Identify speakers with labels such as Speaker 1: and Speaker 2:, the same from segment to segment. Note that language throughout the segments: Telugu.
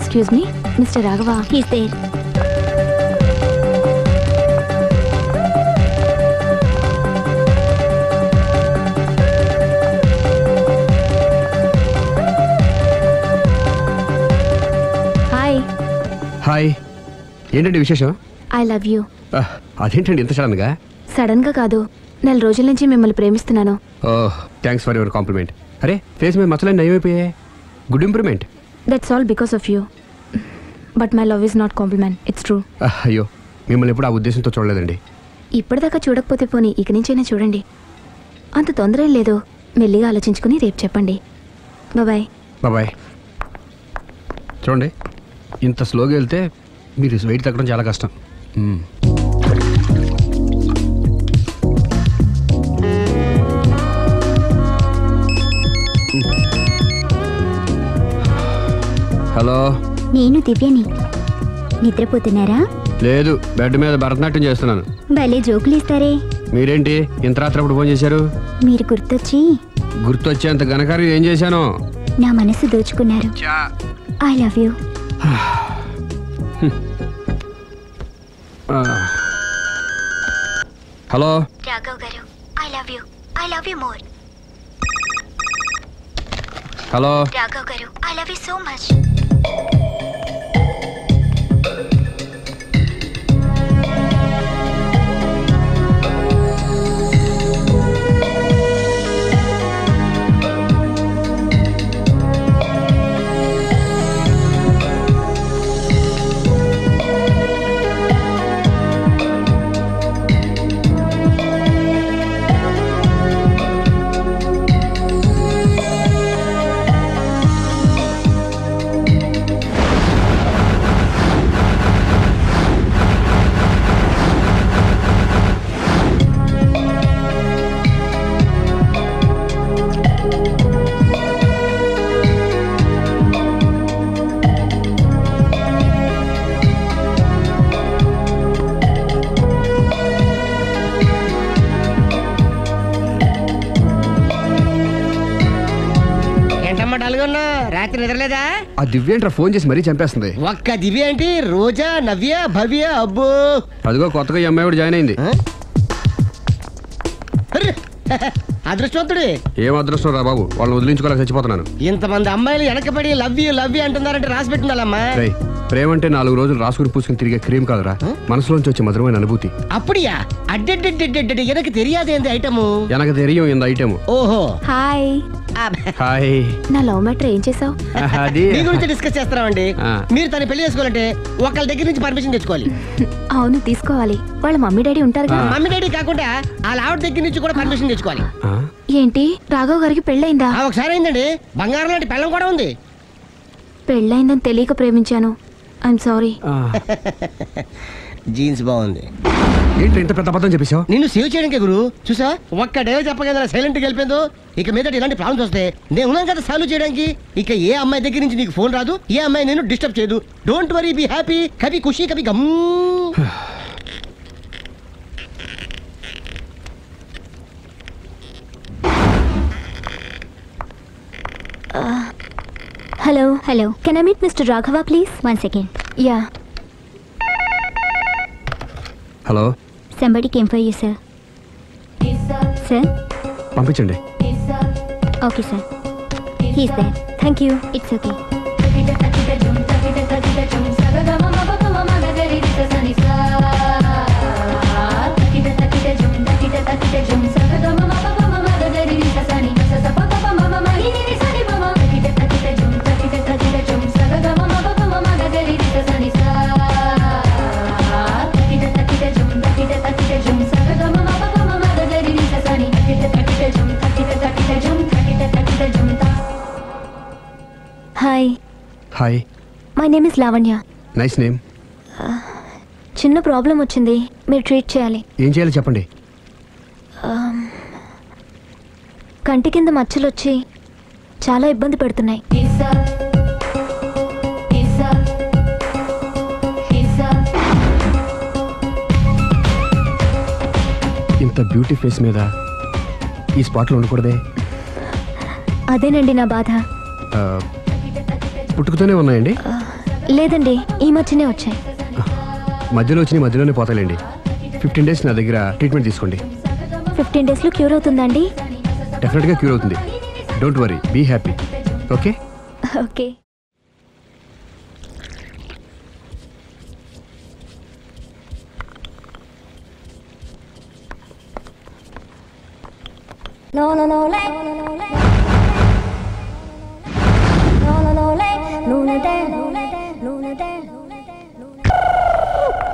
Speaker 1: Excuse me mister Raghava
Speaker 2: he's there
Speaker 1: hi
Speaker 3: hi ఏంటండి విశేషం
Speaker 1: ఐ లవ్ యూ
Speaker 3: ఆ, అదేంటండి ఇంత సడన్గా
Speaker 1: సడన్ గా కాదు నెల రోజుల నుంచి మిమ్మల్ని ప్రేమిస్తున్నాను
Speaker 3: oh thanks for your compliment అరే ఫేస్ మీద మచ్చలన్నీ నయమైపోయాయి good improvement
Speaker 1: that's all because of you but my love is not compliment it's true
Speaker 3: అయ్యో మిమ్మల్ని ఎప్పుడు ఆ ఉద్దేశంతో చూడలేదండి
Speaker 1: ఇప్పటిదాకా చూడకపోతే పోనీ ఇక నుంచైనా చూడండి అంత తొందర ఏం లేదు మెల్లిగా ఆలోచించుకుని రేపు చెప్పండి బాయ్
Speaker 3: బాబాయ్ చూడండి ఇంత స్లోగా వెళ్తే మీరు వెయిట్ తగ్గడం చాలా కష్టం మ్మ్. హలో
Speaker 2: నేను దివ్యని నిద్రపోతున్నారా
Speaker 3: లేదు బెడ్ మీద భరతనాట్యం చేస్తున్నాను
Speaker 2: భలే జోకులు ఇస్తారే
Speaker 3: మీరేంటి ఇంత రాత్రి అప్పుడు ఫోన్ చేశారు
Speaker 2: మీరు గుర్తొచ్చి
Speaker 3: గుర్తొచ్చేంత ఘనకార్యం ఏం చేశాను
Speaker 2: నా మనసు దోచుకున్నారు ఐ లవ్ యూ
Speaker 3: ఆ. Hello
Speaker 2: Raghav garu I love you I love you more
Speaker 3: hello
Speaker 2: Raghav garu I love you so much
Speaker 4: ఏంటమ్మా డల్గొన్నా రాత్రి నిద్రలేదా
Speaker 3: ఆ దివ్యేంట్రా ఫోన్ చేసి మరీ చంపేస్తుంది
Speaker 4: ఒక్క దివ్య ఏంటి రోజా నవ్య భవ్య అబ్బో
Speaker 3: అదిగో కొత్తగా ఈ అమ్మాయి కూడా జాయిన్ అయింది
Speaker 4: ఆ? అర్రే! అదృష్టవంతుడి
Speaker 3: ఏం అదృష్టం రా బాబు వాళ్ళని వదిలించుకోలేక చచ్చిపోతున్నాను
Speaker 4: ఇంతమంది అమ్మాయిలు వెనకబడి లవ్ యూ లవ్ యూ అంటున్నారంటే రాసి పెట్టుండాలమ్మా
Speaker 3: రేయ్ ప్రేమ అంటే నాలుగు రోజులు రాసుకుని పూసుకుని తిరిగే క్రీమ్ కాదురా మనసులోంచి వచ్చే మధురమైన అనుభూతి
Speaker 4: அப்படியா அட்டெட்டெட்டெட்டெட்டெ எனக்கு தெரியாது இந்த ஐட்டமு
Speaker 3: వెనక తెరియం ఇంత ఐటెం
Speaker 4: ఓహో
Speaker 1: హాయ్
Speaker 4: ఆ,
Speaker 3: హాయ్
Speaker 1: నా లవ్ మ్యాటర్ ఏం చేసావు
Speaker 3: అది
Speaker 4: మీ గురించి డిస్కస్ చేస్తున్నామండి
Speaker 3: ఆ.
Speaker 4: మీరు తన పెళ్లి చేసుకోవాలంటే ఒకళ్ళ దగ్గర నుంచి పర్మిషన్ తెచ్చుకోవాలి
Speaker 1: అవును తీసుకోవాలి వాళ్ళ మమ్మీ డాడీ ఉంటారుగా
Speaker 4: మమ్మీ డాడీ కాకుండా వాళ్ళ ఆవిడ దగ్గర నుంచి కూడా పర్మిషన్ తెచ్చుకోవాలి
Speaker 3: ఆ?
Speaker 1: ఏంటి రాఘవ్ గారికి పెళ్ళైందా
Speaker 4: ఆ, ఒకసారి అయిందండి బంగారం లాంటి పెళ్ళం కూడా ఉంది
Speaker 1: పెళ్ళైందని తెలియక ప్రేమించాను ఐఎమ్ సారీ
Speaker 3: ఆ.
Speaker 4: జీన్స్ బాగుంది
Speaker 3: ఏంటి ఇంత పెద్ద అబద్ధం చెప్పేశావు
Speaker 4: నిన్ను సేవ్ చేయడానికి గురు చూసా ఒక్క డే చెప్పగల సైలెంట్ గా వెళ్ళిపోయిందో ఇక మీద ఇలాంటి ప్రాబ్లమ్స్ వస్తే నేను ఉన్నాను కదా సాల్వ్ చేయడానికి ఇక ఏ అమ్మాయి దగ్గర నుంచి నీకు ఫోన్ రాదు ఏ అమ్మాయి నేను డిస్టర్బ్ చేయదు don't worry be happy Kabhi Khushi Kabhie Gham
Speaker 2: hello hello can I meet mister Raghava please one second
Speaker 1: yeah
Speaker 3: hello
Speaker 2: somebody came for you sir sir
Speaker 3: పంపించండి
Speaker 2: okay sir he's there thank you it's okay hi
Speaker 3: hi
Speaker 1: my name is Lavanya
Speaker 3: nice name
Speaker 1: చిన్న ప్రాబ్లం వచ్చింది మీరు ట్రీట్ చేయాలి
Speaker 3: ఏం చేయాలో చెప్పండి
Speaker 1: కంటి కింద మచ్చలు వచ్చి చాలా ఇబ్బంది పెడుతున్నాయి
Speaker 3: ఇంత బ్యూటీ ఫేస్ మీద ఈ స్పాట్లో ఉండకూడదే
Speaker 1: అదేనండి నా బాధ
Speaker 3: ఆ, పుట్టుకతోనే ఉన్నాయండి
Speaker 2: లేదండి ఈ మధ్యనే వచ్చాయి
Speaker 3: మధ్యలో వచ్చి మధ్యలోనే పోతాయిలేండి ఫిఫ్టీన్ డేస్ నా దగ్గర ట్రీట్మెంట్ తీసుకోండి
Speaker 2: ఫిఫ్టీన్ డేస్లో క్యూర్ అవుతుందండి
Speaker 3: డెఫినెట్గా క్యూర్ అవుతుంది don't worry be happy okay
Speaker 2: okay
Speaker 5: No, no, no, lay. No, no, no, lay. No, no, no, lay. Luna day, luna day, luna day, luna day, luna day.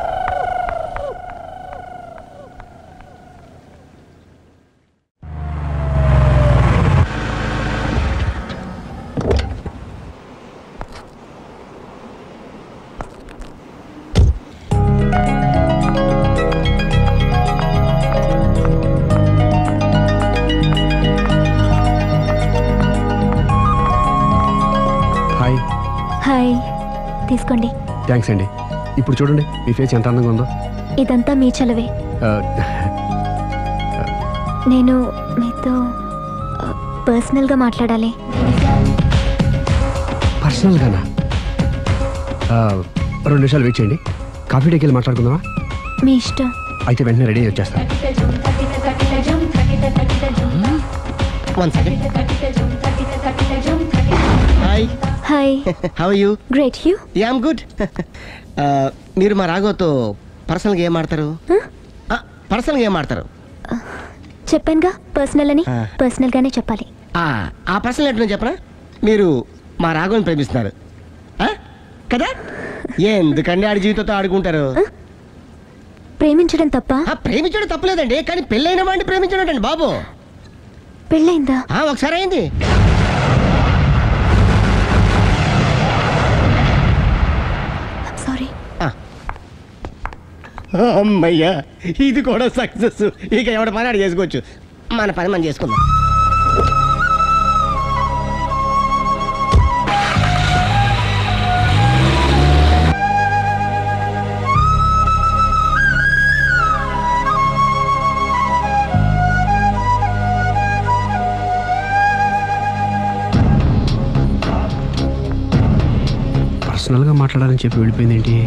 Speaker 3: Hi
Speaker 2: hi తీసుకోండి
Speaker 3: థ్యాంక్స్ అండి ఇప్పుడు చూడండి మీ ఫేస్ ఎంత అందంగా ఉందో
Speaker 2: ఇదంతా మీ చలవే
Speaker 3: ఆ,
Speaker 2: నేను మీతో ఆ, పర్సనల్గా మాట్లాడాలి
Speaker 3: పర్సనల్గానా ఆ, రెండు నిమిషాలు వెయిట్ చేయండి కాఫీ డేకి వెళ్ళి మాట్లాడుకుందామా
Speaker 2: మీ ఇష్టం
Speaker 3: అయితే వెంటనే రెడీ అయ్యి వచ్చేస్తాను
Speaker 4: one second hi
Speaker 2: hi
Speaker 4: how you
Speaker 2: great you
Speaker 4: am good మీరు మా రాఘవతో పర్సనల్గా ఏం ఆడతారు పర్సనల్గా ఏం ఆడతారు
Speaker 2: చెప్పానుగా పర్సనల్ అని
Speaker 4: ఆ.
Speaker 2: పర్సనల్గానే చెప్పాలి
Speaker 4: ఆ, ఆ పర్సనల్ ఎట్లా చెప్పనా మీరు మా రాఘవని ప్రేమిస్తున్నారు ఆ? కదా ఎందుకండి ఆడి జీవితంతో ఆడుకుంటారు
Speaker 2: ప్రేమించడం తప్ప
Speaker 4: ఆ, ప్రేమించడం తప్పలేదండి కానీ పెళ్ళైన వాడిని ప్రేమించడం అండి బాబు
Speaker 2: పెళ్ళైందా
Speaker 4: ఆ, ఒకసారి అయింది
Speaker 2: సారీ
Speaker 4: ఆ. అమ్మయ్యా ఇది కూడా సక్సెస్ ఇక ఎవడ పని ఆడు చేసుకోవచ్చు మన పని మనం చేసుకుందాం
Speaker 3: పర్సనల్గా మాట్లాడాలని చెప్పి వెళ్ళిపోయింది ఏంటి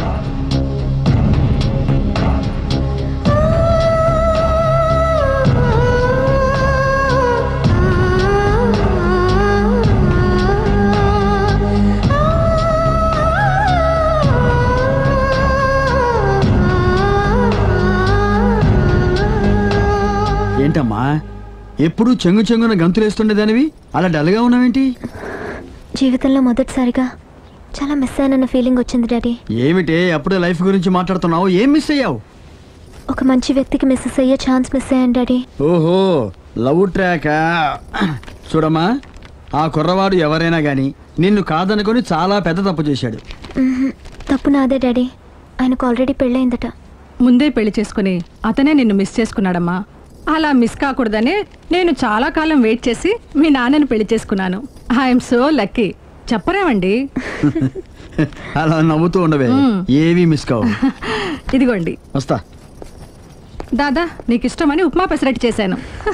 Speaker 6: ఏంటమ్మా ఎప్పుడు చెంగు చెంగున గంతులేస్తుండేదానివి అలా డల్గా ఉన్నావేంటి
Speaker 2: జీవితంలో మొదటిసారిగా చాలా మిస్ అయ్యానన్న ఫీలింగ్ వచ్చింది డాడీ
Speaker 6: ఏమిటే అప్పుడే లైఫ్ గురించి మాట్లాడుతున్నావు ఏం మిస్ అయ్యావు
Speaker 2: ఒక మంచి వ్యక్తికి మిస్సెస్ అయ్యే ఛాన్స్ మిస్ అయ్యాను డాడీ
Speaker 6: ఓహో లవ్ ట్రాక్ చూడమ్మా ఆ కుర్రవాడు ఎవరైనా గాని నిన్ను కాదనుకొని చాలా పెద్ద తప్పు చేశాడు
Speaker 2: మ్మ్హ్. తప్పు నాదే డాడీ ఆయనకు ఆల్రెడీ పెళ్ళయిందట
Speaker 7: ముందే పెళ్లి చేసుకుని అతనే నిన్ను మిస్ చేసుకున్నాడమ్మా అలా మిస్ కాకూడదనే నేను చాలా కాలం వెయిట్ చేసి మీ నాన్నని పెళ్లి చేసుకున్నాను ఐఎమ్ సో లక్కీ చెప్పరేమండి
Speaker 6: అలా నవ్వుతూ ఉండవే ఏవి మిస్ కావు
Speaker 7: ఇదిగోండి
Speaker 6: వస్తా
Speaker 7: దాదా నీకు ఇష్టమని ఉప్మా పెసరట్టు చేశాను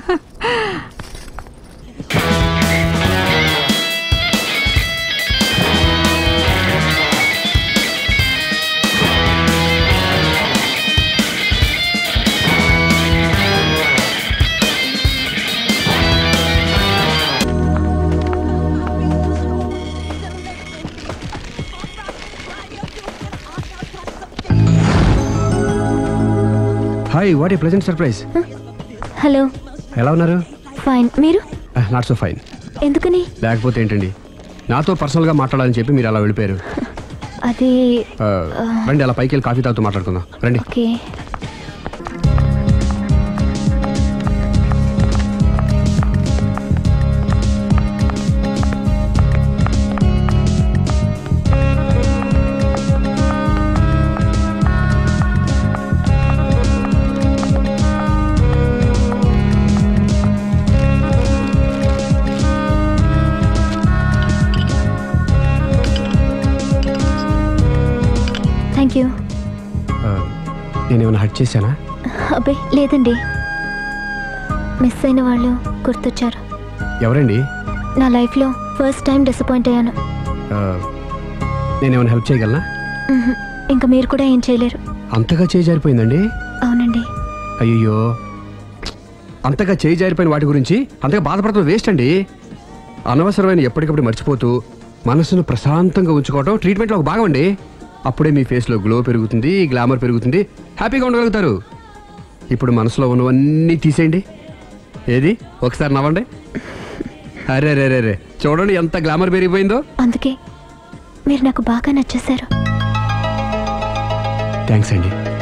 Speaker 3: hi what a present surprise
Speaker 2: hello
Speaker 3: ఎలా ఉన్నారు
Speaker 2: ఫైన్ మీరు
Speaker 3: నాట్ సో ఫైన్
Speaker 2: ఎందుకని
Speaker 3: లేకపోతే ఏంటండి నాతో పర్సనల్గా మాట్లాడాలని చెప్పి మీరు అలా వెళ్ళిపోయారు
Speaker 2: అది
Speaker 3: ఆ, రండి అలా పైకి వెళ్ళి కాఫీ తాగుతూ మాట్లాడుకుందాం రండి
Speaker 2: ఓకే థ్యాంక్ యూ
Speaker 3: ఆ, నేనేమైనా హట్ చేశానా
Speaker 2: అబ్బే లేదండి మిస్ అయిన వాళ్ళు గుర్తొచ్చారు
Speaker 3: ఎవరండి
Speaker 2: నా లైఫ్లో ఫస్ట్ టైం డిసప్పాయింట్ అయ్యాను
Speaker 3: ఆ, నేనేమైనా హెల్ప్ చేయగలనా
Speaker 1: మ్హూ. ఇంకా మీరు కూడా ఏం చేయలేరు
Speaker 3: అంతగా చేయి జారిపోయిందండి
Speaker 1: అవునండి
Speaker 3: అయ్యో అంతగా చేయి జారిపోయిన వాటి గురించి అంతగా బాధపడటం వేస్ట్ అండి అనవసరమైన ఎప్పటికప్పుడు మర్చిపోతూ మనసును ప్రశాంతంగా ఉంచుకోవడం ట్రీట్మెంట్లో ఒక భాగం అండి అప్పుడే మీ ఫేస్లో గ్లో పెరుగుతుంది గ్లామర్ పెరుగుతుంది హ్యాపీగా ఉండగలుగుతారు ఇప్పుడు మనసులో ఉన్నవన్నీ తీసేయండి ఏది ఒకసారి నవ్వండి అరే రే రే రే చూడండి ఎంత గ్లామర్ పెరిగిపోయిందో
Speaker 1: అందుకే మీరు నాకు బాగా నచ్చేశారు
Speaker 3: థ్యాంక్స్ అండి